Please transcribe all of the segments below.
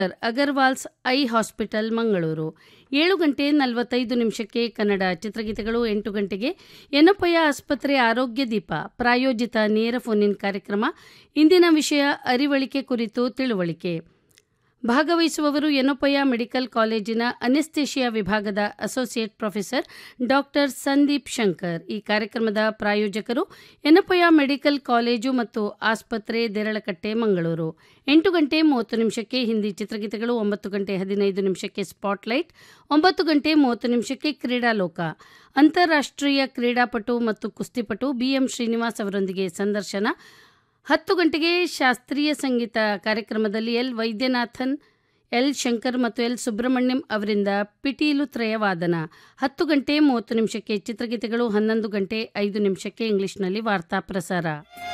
Agarwal's I hospital Mangaluru ಏಳು ಗಂಟೆ ನಲವತ್ತೈದು ನಿಮಿಷಕ್ಕೆ ಕನ್ನಡ ಚಿತ್ರಗೀತೆಗಳು ಎಂಟು ಗಂಟೆಗೆ ಯನಪಯ್ಯ ಆಸ್ಪತ್ರೆ ಆರೋಗ್ಯ ದೀಪ ಪ್ರಾಯೋಜಿತ ನೇರ ಫೋನ್ ಇನ್ ಕಾರ್ಯಕ್ರಮ ಇಂದಿನ ವಿಷಯ ಅರಿವಳಿಕೆ ಕುರಿತು ತಿಳುವಳಿಕೆ ಭಾಗವಹಿಸುವವರು ಯನೋಪಯ್ಯ ಮೆಡಿಕಲ್ ಕಾಲೇಜಿನ ಅನೆಸ್ಥೇಷಿಯಾ ವಿಭಾಗದ associate professor doctor Sandeep Shankar ಈ ಕಾರ್ಯಕ್ರಮದ ಪ್ರಾಯೋಜಕರು ಯನೋಪಯ್ಯ ಮೆಡಿಕಲ್ ಕಾಲೇಜು ಮತ್ತು ಆಸ್ಪತ್ರೆ ದೇರಳಕಟ್ಟೆ ಮಂಗಳೂರು ಎಂಟು ಗಂಟೆ ಮೂವತ್ತು ನಿಮಿಷಕ್ಕೆ ಹಿಂದಿ ಚಿತ್ರಗೀತೆಗಳು ಒಂಬತ್ತು ಗಂಟೆ ಹದಿನೈದು ನಿಮಿಷಕ್ಕೆ ಸ್ಪಾಟ್ಲೈಟ್ ಒಂಬತ್ತು ಗಂಟೆ ಮೂವತ್ತು ನಿಮಿಷಕ್ಕೆ ಕ್ರೀಡಾಲೋಕ ಅಂತಾರಾಷ್ಟ್ರೀಯ ಕ್ರೀಡಾಪಟು ಮತ್ತು ಕುಸ್ತಿಪಟು ಬಿಎಂ ಶ್ರೀನಿವಾಸ್ ಅವರೊಂದಿಗೆ ಸಂದರ್ಶನ ಹತ್ತು ಗಂಟೆಗೆ ಶಾಸ್ತ್ರೀಯ ಸಂಗೀತ ಕಾರ್ಯಕ್ರಮದಲ್ಲಿ ಎಲ್ ವೈದ್ಯನಾಥನ್ ಎಲ್ ಶಂಕರ್ ಮತ್ತು ಎಲ್ ಸುಬ್ರಹ್ಮಣ್ಯಂ ಅವರಿಂದ ಪಿಟೀಲು ತ್ರಯವಾದನ ಹತ್ತು ಗಂಟೆ ಮೂವತ್ತು ನಿಮಿಷಕ್ಕೆ ಚಿತ್ರಗೀತೆಗಳು ಹನ್ನೊಂದು ಗಂಟೆ ಐದು ನಿಮಿಷಕ್ಕೆ ಇಂಗ್ಲಿಷ್ನಲ್ಲಿ ವಾರ್ತಾ ಪ್ರಸಾರ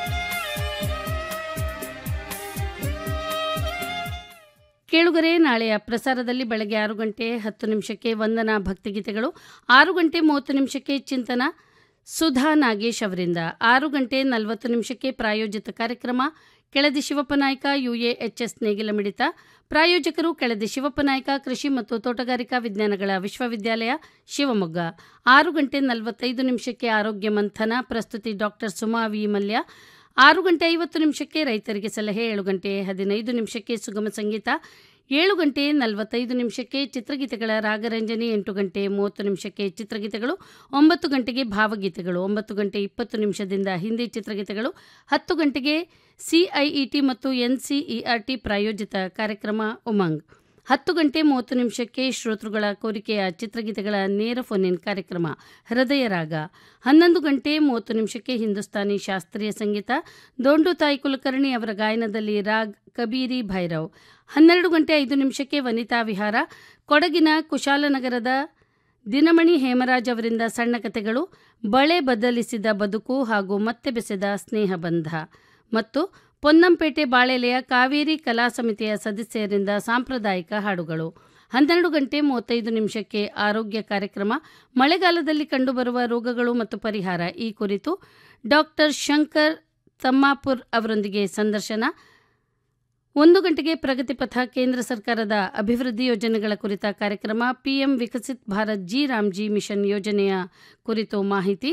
ಕೇಳುಗರೆ ನಾಳೆಯ ಪ್ರಸಾರದಲ್ಲಿ ಬೆಳಗ್ಗೆ ಆರು ಗಂಟೆ ಹತ್ತು ನಿಮಿಷಕ್ಕೆ ವಂದನಾ ಭಕ್ತಿಗೀತೆಗಳು ಆರು ಗಂಟೆ ಮೂವತ್ತು ನಿಮಿಷಕ್ಕೆ ಚಿಂತನ ಸುಧಾ ನಾಗೇಶ್ ಅವರಿಂದ ಆರು ಗಂಟೆ ನಲವತ್ತು ನಿಮಿಷಕ್ಕೆ ಪ್ರಾಯೋಜಿತ ಕಾರ್ಯಕ್ರಮ ಕೆಳದಿ ಶಿವಪ್ಪ ನಾಯ್ಕ ಯುಎಎಚ್ಎಸ್ ನೇಗಿಲ ಮಿಡಿತ ಪ್ರಾಯೋಜಕರು ಕೆಳದಿ ಶಿವಪ್ಪ ನಾಯ್ಕ ಕೃಷಿ ಮತ್ತು ತೋಟಗಾರಿಕಾ ವಿಜ್ಞಾನಗಳ ವಿಶ್ವವಿದ್ಯಾಲಯ ಶಿವಮೊಗ್ಗ ಆರು ಗಂಟೆ ನಲವತ್ತೈದು ನಿಮಿಷಕ್ಕೆ ಆರೋಗ್ಯ ಮಂಥನ ಪ್ರಸ್ತುತಿ ಡಾಕ್ಟರ್ ಸುಮಾ ವಿ ಮಲ್ಯ ಆರು ಗಂಟೆ ಐವತ್ತು ನಿಮಿಷಕ್ಕೆ ರೈತರಿಗೆ ಸಲಹೆ ಏಳು ಗಂಟೆ ಹದಿನೈದು ನಿಮಿಷಕ್ಕೆ ಸುಗಮ ಸಂಗೀತ ಏಳು ಗಂಟೆ ನಲವತ್ತೈದು ನಿಮಿಷಕ್ಕೆ ಚಿತ್ರಗೀತೆಗಳ ರಾಗರಂಜನೆ ಎಂಟು ಗಂಟೆ ಮೂವತ್ತು ನಿಮಿಷಕ್ಕೆ ಚಿತ್ರಗೀತೆಗಳು ಒಂಬತ್ತು ಗಂಟೆಗೆ ಭಾವಗೀತೆಗಳು ಒಂಬತ್ತು ಗಂಟೆ ಇಪ್ಪತ್ತು ನಿಮಿಷದಿಂದ ಹಿಂದಿ ಚಿತ್ರಗೀತೆಗಳು ಹತ್ತು ಗಂಟೆಗೆ ಸಿಐಇಟಿ ಮತ್ತು ಎನ್ಸಿಇಆರ್ಟಿ ಪ್ರಾಯೋಜಿತ ಕಾರ್ಯಕ್ರಮ ಉಮಂಗ್ ಹತ್ತು ಗಂಟೆ ಮೂವತ್ತು ನಿಮಿಷಕ್ಕೆ ಶ್ರೋತೃಗಳ ಕೋರಿಕೆಯ ಚಿತ್ರಗೀತೆಗಳ ನೇರ ಫೋನ್ ಇನ್ ಕಾರ್ಯಕ್ರಮ ಹೃದಯ ರಾಗ ಹನ್ನೊಂದು ಗಂಟೆ ಮೂವತ್ತು ನಿಮಿಷಕ್ಕೆ ಹಿಂದೂಸ್ತಾನಿ ಶಾಸ್ತ್ರೀಯ ಸಂಗೀತ ದೋಂಡು ತಾಯಿ ಕುಲಕರ್ಣಿ ಅವರ ಗಾಯನದಲ್ಲಿ ರಾಗ್ ಕಬೀರಿ ಭೈರವ್ ಹನ್ನೆರಡು ಗಂಟೆ ಐದು ನಿಮಿಷಕ್ಕೆ ವನಿತಾ ವಿಹಾರ ಕೊಡಗಿನ ಕುಶಾಲನಗರದ ದಿನಮಣಿ ಹೇಮರಾಜ್ ಅವರಿಂದ ಸಣ್ಣ ಕಥೆಗಳು ಬಳೆ ಬದಲಿಸಿದ ಬದುಕು ಹಾಗೂ ಮತ್ತೆ ಬೆಸೆದ ಸ್ನೇಹಬಂಧ ಮತ್ತು ಪೊನ್ನಂಪೇಟೆ ಬಾಳೆಲೆಯ ಕಾವೇರಿ ಕಲಾ ಸಮಿತಿಯ ಸದಸ್ಯರಿಂದ ಸಾಂಪ್ರದಾಯಿಕ ಹಾಡುಗಳು ಹನ್ನೆರಡು ಗಂಟೆ ಮೂವತ್ತೈದು ನಿಮಿಷಕ್ಕೆ ಆರೋಗ್ಯ ಕಾರ್ಯಕ್ರಮ ಮಳೆಗಾಲದಲ್ಲಿ ಕಂಡುಬರುವ ರೋಗಗಳು ಮತ್ತು ಪರಿಹಾರ ಈ ಕುರಿತು ಡಾಕ್ಟರ್ ಶಂಕರ್ ತಮ್ಮಾಪುರ್ ಅವರೊಂದಿಗೆ ಸಂದರ್ಶನ ಒಂದು ಗಂಟೆಗೆ ಪ್ರಗತಿ ಪಥ ಕೇಂದ್ರ ಸರ್ಕಾರದ ಅಭಿವೃದ್ಧಿ ಯೋಜನೆಗಳ ಕುರಿತ ಕಾರ್ಯಕ್ರಮ PM Viksit Bharat G Ramji mission ಯೋಜನೆಯ ಕುರಿತು ಮಾಹಿತಿ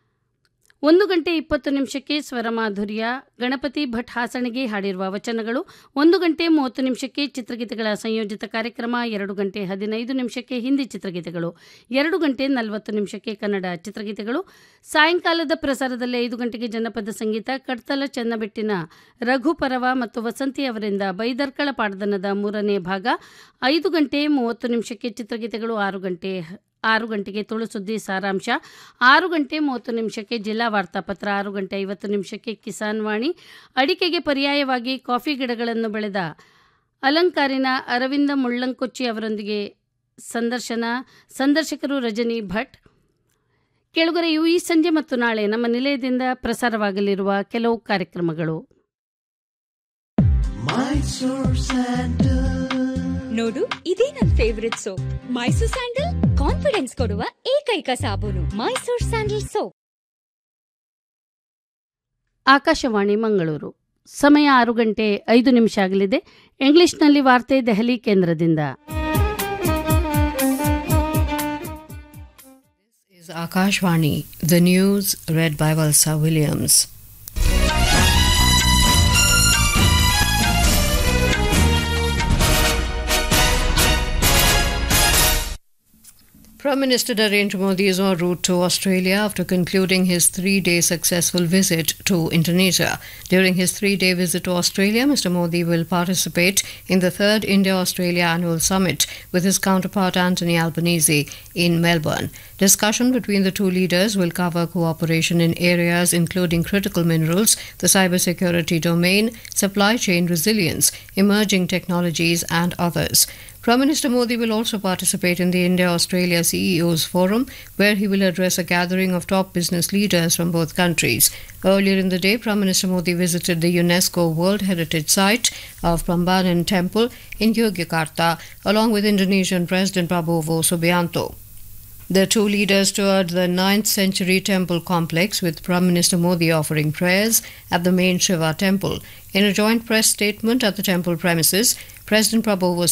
ಒಂದು ಗಂಟೆ ಇಪ್ಪತ್ತು ನಿಮಿಷಕ್ಕೆ ಸ್ವರಮಾಧುರ್ಯ ಗಣಪತಿ ಭಟ್ ಹಾಸಣಿಗೆ ಹಾಡಿರುವ ವಚನಗಳು ಒಂದು ಗಂಟೆ ಮೂವತ್ತು ನಿಮಿಷಕ್ಕೆ ಚಿತ್ರಗೀತೆಗಳ ಸಂಯೋಜಿತ ಕಾರ್ಯಕ್ರಮ ಎರಡು ಗಂಟೆ ಹದಿನೈದು ನಿಮಿಷಕ್ಕೆ ಹಿಂದಿ ಚಿತ್ರಗೀತೆಗಳು ಎರಡು ಗಂಟೆ ನಲವತ್ತು ನಿಮಿಷಕ್ಕೆ ಕನ್ನಡ ಚಿತ್ರಗೀತೆಗಳು ಸಾಯಂಕಾಲದ ಪ್ರಸಾರದಲ್ಲಿ ಐದು ಗಂಟೆಗೆ ಜನಪದ ಸಂಗೀತ ಕಡ್ತಲ ಚನ್ನಬೆಟ್ಟಿನ ರಘು ಪರವ ಮತ್ತು ವಸಂತಿ ಅವರಿಂದ ಬೈದರ್ಕಳ ಪಾಡ್ದನದ ಮೂರನೇ ಭಾಗ ಐದು ಗಂಟೆ ಮೂವತ್ತು ನಿಮಿಷಕ್ಕೆ ಚಿತ್ರಗೀತೆಗಳು ಆರು ಗಂಟೆ ಆರು ಗಂಟೆಗೆ ತುಳು ಸುದ್ದಿ ಸಾರಾಂಶ ಆರು ಗಂಟೆ ಮೂವತ್ತು ನಿಮಿಷಕ್ಕೆ ಜಿಲ್ಲಾ ವಾರ್ತಾಪತ್ರ ಆರು ಗಂಟೆ ಐವತ್ತು ನಿಮಿಷಕ್ಕೆ ಕಿಸಾನ್ ವಾಣಿ ಅಡಿಕೆಗೆ ಪರ್ಯಾಯವಾಗಿ ಕಾಫಿ ಗಿಡಗಳನ್ನು ಬೆಳೆದ ಅಲಂಕಾರಿನ ಅರವಿಂದ ಮುಳ್ಳಂಕೊಚ್ಚಿ ಅವರೊಂದಿಗೆ ಸಂದರ್ಶನ ಸಂದರ್ಶಕರು ರಜನಿ ಭಟ್ ಕೆಳಗರೆಯು ಈ ಸಂಜೆ ಮತ್ತು ನಾಳೆ ನಮ್ಮ ನಿಲಯದಿಂದ ಪ್ರಸಾರವಾಗಲಿರುವ ಕೆಲವು ಕಾರ್ಯಕ್ರಮಗಳು ನೋಡು ಇದೇ ನನ್ favourite soap Mysore sandal confidence ಕೊಡುವ ಏಕೈಕ ಸಾಬೂನು ಮೈಸೂರ್ ಸ್ಯಾಂಡಲ್ ಸೋಪ್ ಆಕಾಶವಾಣಿ ಮಂಗಳೂರು ಸಮಯ ಆರು ಗಂಟೆ ಐದು ನಿಮಿಷ ಆಗಲಿದೆ ಇಂಗ್ಲಿಷ್ನಲ್ಲಿ ವಾರ್ತೆ ದೆಹಲಿ ಕೇಂದ್ರದಿಂದ is Akashvani, the news read by Valsa Williams. Prime Minister Narendra Modi is en route to Australia after concluding his three day successful visit to Indonesia. During his three day visit to Australia, Mr. Modi will participate in the third India Australia annual summit with his counterpart Anthony Albanese in Melbourne. Discussion between the two leaders will cover cooperation in areas including critical minerals, the cybersecurity domain, supply chain resilience, emerging technologies, and others. Prime Minister Modi will also participate in the India Australia CEOs Forum, where he will address a gathering of top business leaders from both countries. Earlier in the day, Prime Minister Modi visited the UNESCO World Heritage Site of Prambanan Temple in Yogyakarta, along with Indonesian President Prabowo Subianto. The two leaders toured the 9th century temple complex with Prime Minister Modi offering prayers at the main Shiva temple. In a joint press statement at the temple premises, President Prabhu was